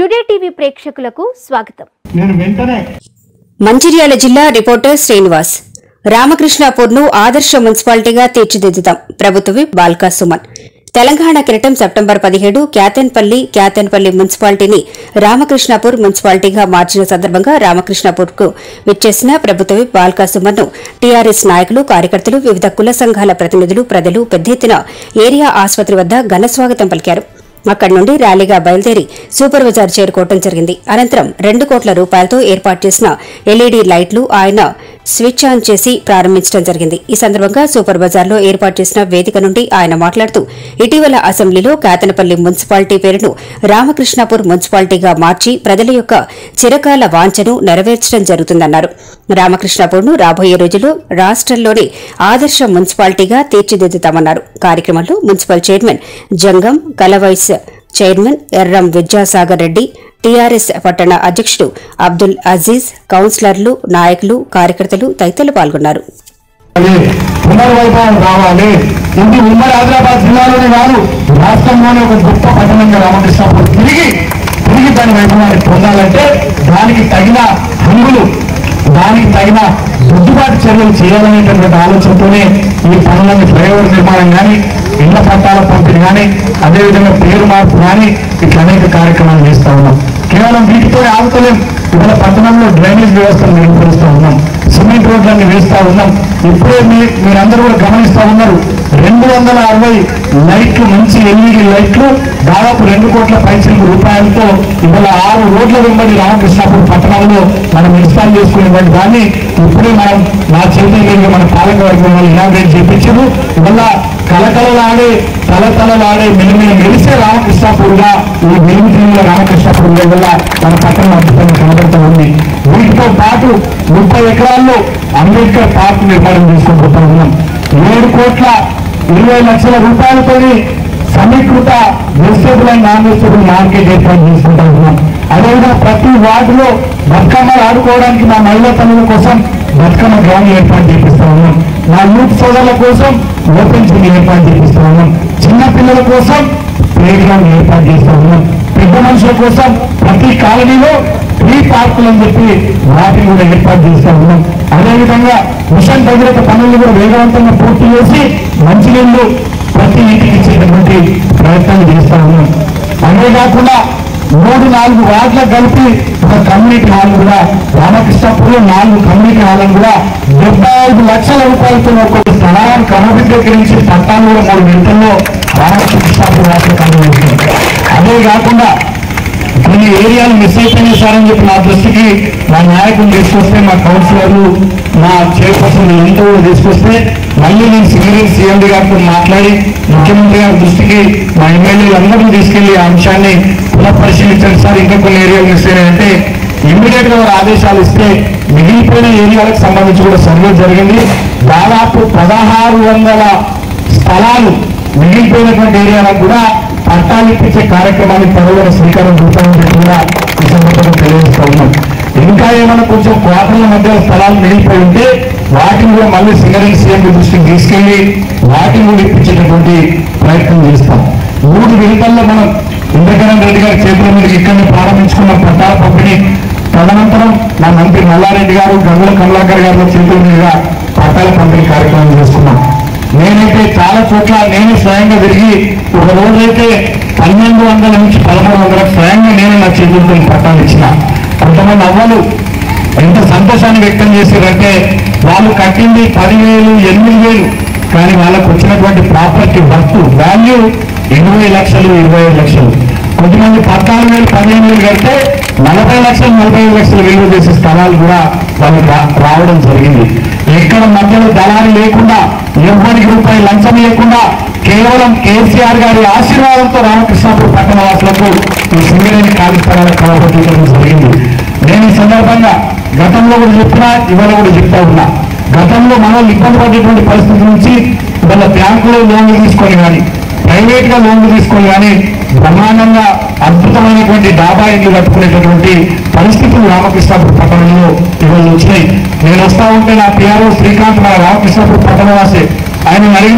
today TV ప్రేక్షకులకు స్వాగతం నేను వెంటనే మంచిర్యాల జిల్లా రిపోర్టర్ శ్రీనివాస్ రామకృష్ణాపూర్ను ఆదర్శ మున్సిపాలిటీగా తీర్చిదిద్దుతాం ప్రభుత్వ విప్ బాల్కా సుమన్ తెలంగాణ కిరటం సెప్టెంబర్ పదిహేడు క్యాతన్పల్లి క్యాతన్పల్లి మున్సిపాలిటీని రామకృష్ణాపూర్ మున్సిపాలిటీగా మార్చిన సందర్భంగా రామకృష్ణాపూర్కు విచ్చేసిన ప్రభుత్వ విప్ బాల్కా సుమన్ను టీఆర్ఎస్ నాయకులు కార్యకర్తలు వివిధ కుల సంఘాల ప్రతినిధులు ప్రజలు పెద్ద ఎత్తున ఏరియా ఆసుపత్రి వద్ద ఘన స్వాగతం పలికారు అక్కడి నుండి ర్యాలీగా బయలుదేరి సూపర్ బజార్ చేరుకోవడం జరిగింది అనంతరం రెండు కోట్ల రూపాయలతో ఏర్పాటు చేసిన ఎల్ఈడీ లైట్లు ఆయన స్విచ్ ఆన్ చేసి ప్రారంభించడం జరిగింది ఈ సందర్భంగా సూపర్ బజార్లో ఏర్పాటు చేసిన వేదిక నుండి ఆయన మాట్లాడుతూ ఇటీవల అసెంబ్లీలో కాతనపల్లి మున్సిపాలిటీ పేరును రామకృష్ణాపూర్ మున్సిపాలిటీగా మార్చి ప్రజల యొక్క చిరకాల వాంఛను నెరవేర్చడం జరుగుతుందన్నారు రామకృష్ణాపూర్ను రాబోయే రోజుల్లో రాష్ట్రంలోని ఆదర్శ మున్సిపాలిటీగా తీర్చిదిద్దుతామన్నారు కార్యక్రమంలో మున్సిపల్ చైర్మన్ జంగం కలవైస్ చైర్మన్ ఎర్రం విద్యాసాగర్ రెడ్డి టీఆర్ఎస్ పట్టణ అధ్యక్షుడు అబ్దుల్ అజీజ్ కౌన్సిలర్లు నాయకులు కార్యకర్తలు తదితరులు పాల్గొన్నారు అది పునర్వైభవం రావాలి ఇది ఉమ్మడి ఆదిలాబాద్ జిల్లాలోనే కాదు రాష్ట్రంలోనే ఒక గొప్ప పట్టణంగా రామకృష్ణాపూర్ తిరిగి తిరిగి దాని వైభవాన్ని పొందాలంటే దానికి తగిన హంగులు దానికి తగిన దిద్దుబాటు చర్యలు చేయాలనేటటువంటి ఆలోచనతోనే ఈ పనులని ఫ్లైఓవర్ నిర్మాణం కానీ ఇళ్ల పట్టాల పంపిణీ కానీ అదేవిధంగా పేరు మార్పు కానీ ఇట్లా అనేక కార్యక్రమాలు చేస్తా ఉన్నాం కేవలం వీటితో ఆగుతలేం ఇవాళ పట్టణంలో డ్రైనేజ్ వ్యవస్థను మెరుగుపరుస్తూ ఉన్నాం సిమెంట్ రోడ్లన్నీ వేస్తా ఉన్నాం ఇప్పుడే మీ మీరందరూ కూడా గమనిస్తా ఉన్నారు రెండు వందల అరవై లైట్లు మంచి ఎల్ఈడి లైట్లు దాదాపు రెండు కోట్ల పైసలు రూపాయలతో ఇవాళ ఆరు రోడ్ల వెంబడి రామకృష్ణాపూర్ పట్టణంలో మనం ఇన్స్టాల్ చేసుకునేటువంటి దాన్ని ఇప్పుడే మనం నా చేతుల మీదుగా మన పాలక వర్గం వాళ్ళు ఇనాగ్రేట్ చేయించారు ఇవాళ కలకలలాడే తలతలలాడే మెలిమిని మెలిసే రామకృష్ణాపూర్గా ఈ వెలుగుతున్న రామకృష్ణాపూర్ వల్ల మన పట్టణం అద్భుతంగా కనబడుతూ ఉంది వీటితో పాటు ముప్పై ఎకరాల్లో అంబేద్కర్ పార్క్ నిర్మాణం చేసుకుంటూ ఉన్నాం ఏడు కోట్ల ఇరవై లక్షల రూపాయలతోని సమీకృత vegetable and non vegetable market ఏర్పాటు చేసుకుంటా ఉన్నాం అదేవిధంగా ప్రతి వార్డులో బతుకమ్మలు ఆడుకోవడానికి మా మహిళా తల్లుల కోసం బతుకమ్మ గ్రౌండ్ ఏర్పాటు చేపిస్తా ఉన్నాం మా యూత్ సోదరుల కోసం ఓపెన్ జిమ్ ఏర్పాటు చేపిస్తా ఉన్నాం చిన్న పిల్లల కోసం ప్లే గ్రౌండ్ ఏర్పాటు చేస్తా ఉన్నాం పెద్ద మనుషుల కోసం ప్రతి కాలనీలో ఫ్రీ పార్కులు అని చెప్పి వాటిని కూడా ఏర్పాటు చేస్తా ఉన్నాం అదేవిధంగా మిషన్ భగీరథ పనులు కూడా వేగవంతంగా పూర్తి చేసి మంచినీళ్లు ప్రతి ఇంటికి ఇచ్చేటటువంటి ప్రయత్నాలు చేస్తా ఉన్నాం అంతేకాకుండా మూడు నాలుగు వార్డులకు కలిపి ఒక కమ్యూనిటీ హాల్ కూడా రామకృష్ణపూర్లో నాలుగు కమ్యూనిటీ హాల్ కూడా డెబ్బై ఐదు లక్షల రూపాయలతో ఒక్కొక్క స్థలాన్ని క్రమబద్ధీకరించి పట్టాలు కూడా మూడు విడతల్లో రామకృష్ణాపూర్ వాటికి అందజేస్తుంది అదే కాకుండా కొన్ని ఏరియాలు మిస్ అయిపోయినాయి సార్ అని చెప్పి నా దృష్టికి మా నాయకులు తీసుకొస్తే మా కౌన్సిలర్లు మా చైర్పర్సన్ ఎంతో తీసుకొస్తే మళ్ళీ నేను సింగరేజ్ సీఎండి గారితో మాట్లాడి ముఖ్యమంత్రి గారి దృష్టికి మా ఎమ్మెల్యేలు అందరూ తీసుకెళ్లి ఆ అంశాన్ని పునఃపరిశీలించండి సార్ ఇంకా కొన్ని ఏరియాలు మిస్ అయినాయంటే ఇమ్మీడియట్ గా వారు ఆదేశాలు ఇస్తే మిగిలిపోయిన ఏరియాలకు సంబంధించి కూడా సర్వే జరిగింది దాదాపు పదహారు వందల స్థలాలు మిగిలిపోయినటువంటి ఏరియాలకు కూడా పట్టాలు ఇప్పించే కార్యక్రమానికి త్వరలో శ్రీకారం చుడతామని చెప్పి కూడా ఈ సందర్భంగా తెలియజేస్తా ఉన్నాం ఇంకా ఏమైనా కొంచెం క్వార్టర్ల మధ్య స్థలాలు మిగిలిపోయి ఉంటే వాటిని కూడా మళ్ళీ సింగరేణి సీఎం దృష్టికి తీసుకెళ్లి వాటిని కూడా ఇప్పించేటటువంటి ప్రయత్నం చేస్తాం మూడు విడతల్లో మనం ఇంద్రకరణ్ రెడ్డి గారి చేతుల మీద ఇక్కడనే ప్రారంభించుకున్న పట్టాల పంపిణీ తదనంతరం మా మంత్రి మల్లారెడ్డి గారు గంగుల కమలాకర్ గారి చేతుల మీదుగా పట్టాల పంపిణీ కార్యక్రమం చేసుకున్నాం నేనైతే చాలా చోట్ల నేను స్వయంగా తిరిగి ఒక రోజైతే పన్నెండు వందల నుంచి పదమూడు వందలకు స్వయంగా నేను నా చేతులతో ఈ పట్టాలు ఇచ్చిన కొంతమంది అవ్వలు ఎంత సంతోషాన్ని వ్యక్తం చేశారంటే వాళ్ళు కట్టింది పదివేలు ఎనిమిది వేలు కానీ వాళ్ళకు వచ్చినటువంటి ప్రాపర్టీ వర్త్ వాల్యూ ఇరవై లక్షలు ఇరవై ఐదు లక్షలు కొంతమంది పద్నాలుగు వేలు పదిహేను వేలు కడితే నలభై లక్షలు నలభై ఐదు లక్షలు విలువ చేసే స్థలాలు కూడా వాళ్ళకి రా- రావడం జరిగింది ఎక్కడ మధ్యలో దళారి లేకుండా ఎవ్వరికి రూపాయి లంచం లేకుండా కేవలం కేసీఆర్ గారి ఆశీర్వాదంతో రామకృష్ణాపూర్ పట్టణ వాసులకు ఈ సింగరేణి ఖాళీ స్థలాల క్రమబద్ధీకరణ జరిగింది నేను ఈ సందర్భంగా గతంలో కూడా చెప్పినా ఇవాళ కూడా చెప్తా ఉన్నా గతంలో మనం ఇబ్బంది పడేటువంటి పరిస్థితి నుంచి వాళ్ళ బ్యాంకులో లోన్లు తీసుకొని కానీ ప్రైవేట్ గా లోన్లు తీసుకొని కానీ బ్రహ్మాండంగా అద్భుతమైనటువంటి డాబా ఇండ్లు కట్టుకునేటటువంటి పరిస్థితులు రామకృష్ణాపూర్ పట్టణంలో ఇవాళ వచ్చినాయి నేను వస్తా ఉంటే నా పిఆర్ఓ శ్రీకాంత్ మన రామకృష్ణాపూర్ పట్టణవాసే ఆయన అడిగిన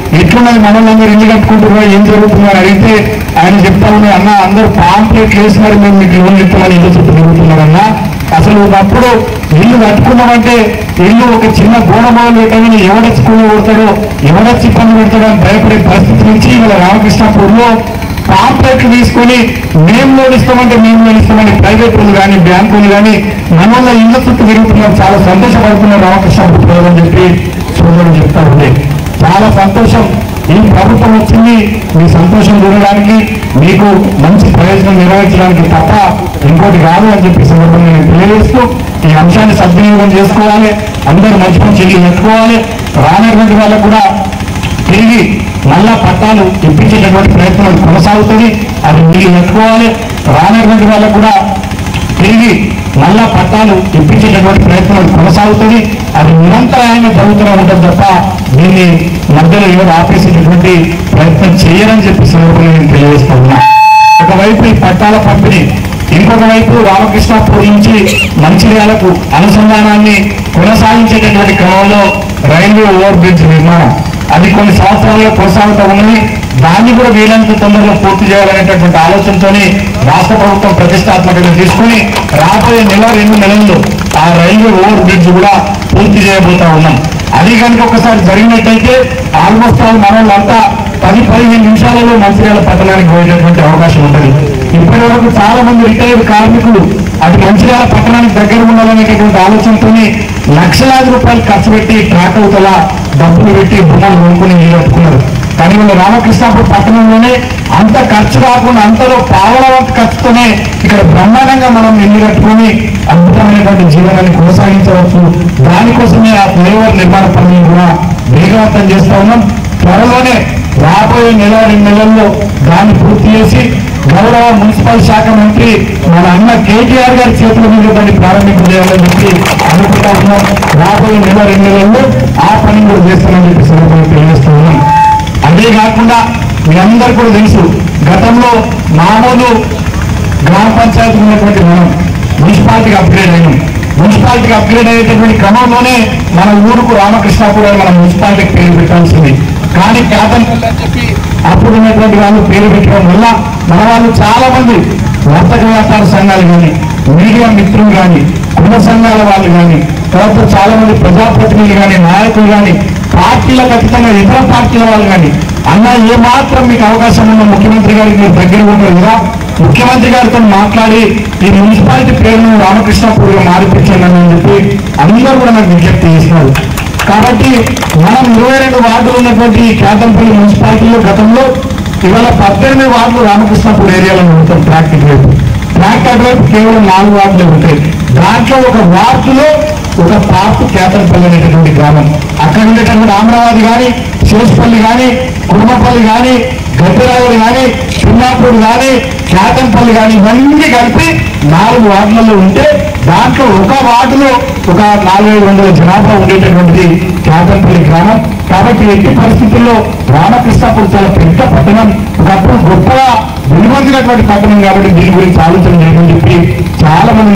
ఎట్లున్నది మనల్ని ఇల్లు కట్టుకుంటున్నారు ఏం జరుగుతుందో అని అడిగితే ఆయన చెప్తా ఉన్నాయి అన్న అందరూ పాంప్లెట్లు వేసి మరి మేము మీకు లోన్లు ఇస్తామని ఇల్లు చుట్టూ తిరుగుతున్నారన్నా అసలు ఒకప్పుడు ఇల్లు కట్టుకున్నామంటే ఇల్లు ఒక చిన్న గోడమాలు పెట్టగానే ఎవడొచ్చి కూలి కొడతాడో ఎవడొచ్చి ఇబ్బంది పెడతాడో అని భయపడే పరిస్థితి నుంచి ఇవాళ రామకృష్ణపూర్లో పాంప్లెట్లు తీసుకొని మేము లోన్ ఇస్తామంటే మేము లోన్ ఇస్తామని ప్రైవేట్ వాళ్ళు కానీ బ్యాంకులు కానీ మన వల్ల ఇళ్ళ చుట్టూ తిరుగుతున్నాం చాలా సంతోషపడుతున్నాం రామకృష్ణపూర్ అని చెప్పి సోదరులు చెప్తా ఉండే చాలా సంతోషం ఈ ప్రభుత్వం వచ్చింది మీ సంతోషం చూడడానికి మీకు మంచి ప్రయోజనం నెరవేర్చడానికి తప్ప ఇంకోటి కాదు అని చెప్పి సందర్భంగా నేను తెలియజేస్తూ ఈ అంశాన్ని సద్వినియోగం చేసుకోవాలి అందరూ మంచి మంచి ఇల్లు పెట్టుకోవాలి రానటువంటి వాళ్ళకు కూడా తిరిగి మళ్ళా పట్టాలు ఇప్పించేటటువంటి ప్రయత్నం కొనసాగుతుంది అది మీరు పెట్టుకోవాలి రానటువంటి వాళ్ళకు కూడా తిరిగి మళ్ళా పట్టాలు ఇప్పించేటటువంటి ప్రయత్నం కొనసాగుతుంది అది నిరంతరాయంగా జరుగుతూనే ఉంటుంది తప్ప దీన్ని మధ్యలో ఎవరు ఆపేసేటటువంటి ప్రయత్నం చేయరని చెప్పి సందర్భంగా నేను తెలియజేస్తా ఉన్నా ఒకవైపు ఈ పట్టాల పంపిణీ ఇంకొక వైపు రామకృష్ణాపూర్ నుంచి మంచిర్యాలకు అనుసంధానాన్ని కొనసాగించేటటువంటి క్రమంలో రైల్వే ఓవర్ బ్రిడ్జ్ నిర్మాణం అది కొన్ని సంవత్సరాలుగా కొనసాగుతూ ఉన్నది దాన్ని కూడా వీలైనంత తొందరలో పూర్తి చేయాలనేటటువంటి ఆలోచనతోని రాష్ట్ర ప్రభుత్వం ప్రతిష్టాత్మకంగా తీసుకుని రాబోయే నెల రెండు నెలల్లో ఆ రైల్వే ఓవర్ బ్రిడ్జ్ కూడా పూర్తి చేయబోతా ఉన్నాం అది కనుక ఒకసారి జరిగినట్టయితే ఆల్మోస్ట్ ఆల్ మన వాళ్ళంతా పది పదిహేను నిమిషాలలో మంచిర్యాల పట్టణానికి పోయేటటువంటి అవకాశం ఉంటుంది ఇప్పటి వరకు చాలా మంది రిటైర్డ్ కార్మికులు అటు మంచిర్యాల పట్టణానికి దగ్గర ఉండాలనేటటువంటి ఆలోచనతోని లక్షలాది రూపాయలు ఖర్చు పెట్టి ట్రాక్ అవుతల డబ్బులు పెట్టి బొమ్మలు కొనుక్కుని నీళ్ళు కట్టుకున్నారు కానీ మన రామకృష్ణాపూర్ పట్టణంలోనే అంత ఖర్చు కాకుండా అంతలో పావల వంతు ఖర్చుతోనే ఇక్కడ బ్రహ్మాండంగా మనం ఇల్లు కట్టుకొని అద్భుతమైనటువంటి జీవనాన్ని కొనసాగించవచ్చు దానికోసమే ఆ ఫ్లైఓవర్ నిర్మాణ పనులను కూడా వేగవంతం చేస్తా ఉన్నాం త్వరలోనే రాబోయే నెల రెండు నెలల్లో దాన్ని పూర్తి చేసి గౌరవ మున్సిపల్ శాఖ మంత్రి మన అన్న కేటీఆర్ గారి చేతుల మీద దాన్ని ప్రారంభింపజేయాలని చెప్పి అనుకుంటా ఉన్నాం రాబోయే నెల రెండు నెలల్లో ఆ పని కూడా చేస్తామని చెప్పి సందర్భంగా తెలియజేస్తూ ఉన్నాం అదే కాకుండా మీ అందరు కూడా తెలుసు గతంలో మామూలు గ్రామ పంచాయతీ ఉన్నటువంటి మనం మున్సిపాలిటీకి అప్గ్రేడ్ అయినాం మున్సిపాలిటీకి అప్గ్రేడ్ అయ్యేటటువంటి క్రమంలోనే మన ఊరుకు రామకృష్ణాపూర్ అని మన మున్సిపాలిటీకి పేరు పెట్టాల్సింది కానీ క్యాబన్ అని చెప్పి అప్పుడు ఉన్నటువంటి వాళ్ళు పేరు పెట్టడం వల్ల మన వాళ్ళు చాలా మంది వర్తక వ్యాపార సంఘాలు కానీ మీడియా మిత్రులు కానీ కుల సంఘాల వాళ్ళు కానీ తర్వాత చాలా మంది ప్రజాప్రతినిధులు కానీ నాయకులు కానీ పార్టీలకు అతీతంగా ఇతర పార్టీల వాళ్ళు కానీ అన్న ఏ మాత్రం మీకు అవకాశం ఉన్న ముఖ్యమంత్రి గారికి మీరు దగ్గర ఉంటారు కదా ముఖ్యమంత్రి గారితో మాట్లాడి ఈ మున్సిపాలిటీ పేరును రామకృష్ణపూర్గా మారిపించండి అని చెప్పి అందరూ కూడా నాకు విజ్ఞప్తి చేసినారు కాబట్టి మనం ఇరవై రెండు వార్డులు ఉన్నటువంటి ఈ కేతంపల్లి మున్సిపాలిటీలో గతంలో ఇవాళ పద్దెనిమిది వార్డులు రామకృష్ణపూర్ ఏరియాలో ఉంటాం ప్రాక్టిక్ వైపు ట్రాక్ అటువైపు కేవలం నాలుగు వార్డులే ఉంటాయి దాంట్లో ఒక వార్డులో ఒక పార్క్ కేతనపల్లి అనేటటువంటి గ్రామం అక్కడ ఉండేటటువంటి అమరావతి కానీ శేషపల్లి కానీ కుటుంబపల్లి కానీ గడ్డిరావులు కానీ చిన్నాపూర్ కానీ కేతంపల్లి కానీ ఇవన్నీ కలిపి నాలుగు వార్డులలో ఉంటే దాంట్లో ఒక వార్డులో ఒక నాలుగైదు వందల జనాభా ఉండేటటువంటిది కేతంపల్లి గ్రామం కాబట్టి ఎట్టి పరిస్థితుల్లో రామకృష్ణపూర్ చాలా పెద్ద పట్టణం ఒకప్పుడు గొప్పగా వెలువొందినటువంటి పట్టణం కాబట్టి దీని గురించి ఆలోచన చేయమని చెప్పి చాలా మంది